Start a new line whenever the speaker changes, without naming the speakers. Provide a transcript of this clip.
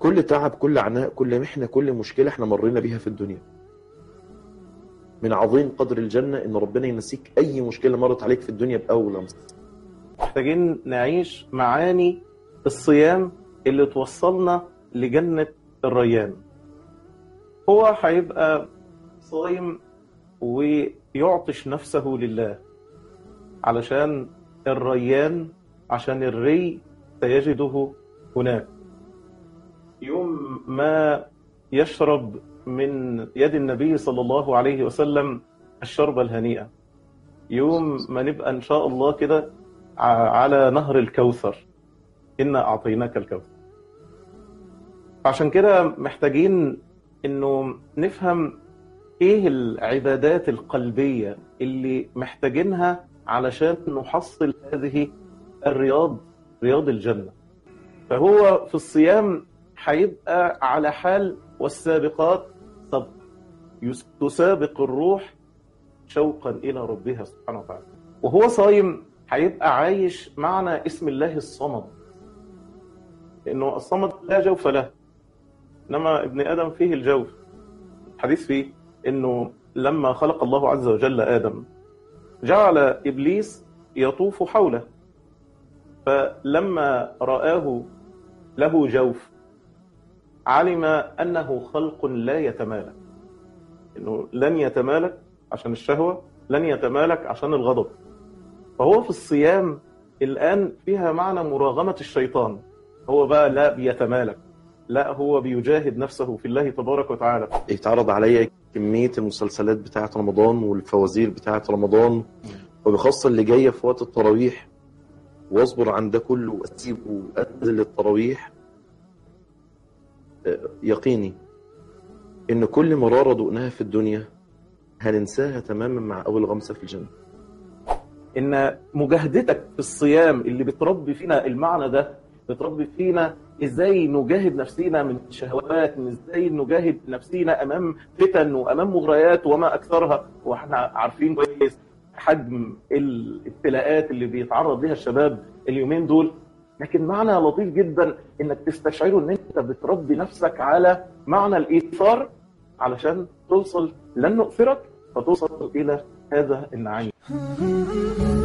كل تعب كل عناء كل محنة كل مشكلة احنا مرينا بيها في الدنيا من عظيم قدر الجنة ان ربنا ينسيك اي مشكلة مرت عليك في الدنيا باول لمسة
محتاجين نعيش معاني الصيام اللي توصلنا لجنة الريان هو هيبقى صايم ويعطش نفسه لله علشان الريان عشان الري سيجده هناك يوم ما يشرب من يد النبي صلى الله عليه وسلم الشربة الهنيئة يوم ما نبقى إن شاء الله كده على نهر الكوثر إنا أعطيناك الكوثر عشان كده محتاجين إنه نفهم إيه العبادات القلبية اللي محتاجينها علشان نحصل هذه الرياض رياض الجنة فهو في الصيام هيبقى على حال والسابقات سبق تسابق الروح شوقا إلى ربها سبحانه وتعالى وهو صايم هيبقى عايش معنى اسم الله الصمد لأنه الصمد لا جوف له إنما ابن آدم فيه الجوف الحديث فيه إنه لما خلق الله عز وجل آدم جعل إبليس يطوف حوله فلما رآه له جوف علم أنه خلق لا يتمالك إنه لن يتمالك عشان الشهوة لن يتمالك عشان الغضب فهو في الصيام الآن فيها معنى مراغمة الشيطان هو بقى لا بيتمالك لا هو بيجاهد نفسه في الله تبارك وتعالى
اتعرض عليا كمية المسلسلات بتاعة رمضان والفوازير بتاعة رمضان وبخاصة اللي جاية في وقت التراويح واصبر عن ده كله واسيبه وانزل للتراويح يقيني ان كل مرارة دقناها في الدنيا هننساها تماما مع اول غمسة في الجنة
ان مجاهدتك في الصيام اللي بتربي فينا المعنى ده بتربي فينا ازاي نجاهد نفسينا من الشهوات من ازاي نجاهد نفسينا امام فتن وامام مغريات وما اكثرها واحنا عارفين كويس حجم الابتلاءات اللي بيتعرض لها الشباب اليومين دول لكن معنى لطيف جدا انك تستشعره ان انت بتربي نفسك على معنى الايثار علشان توصل لن نؤثرك فتوصل الى هذا النعيم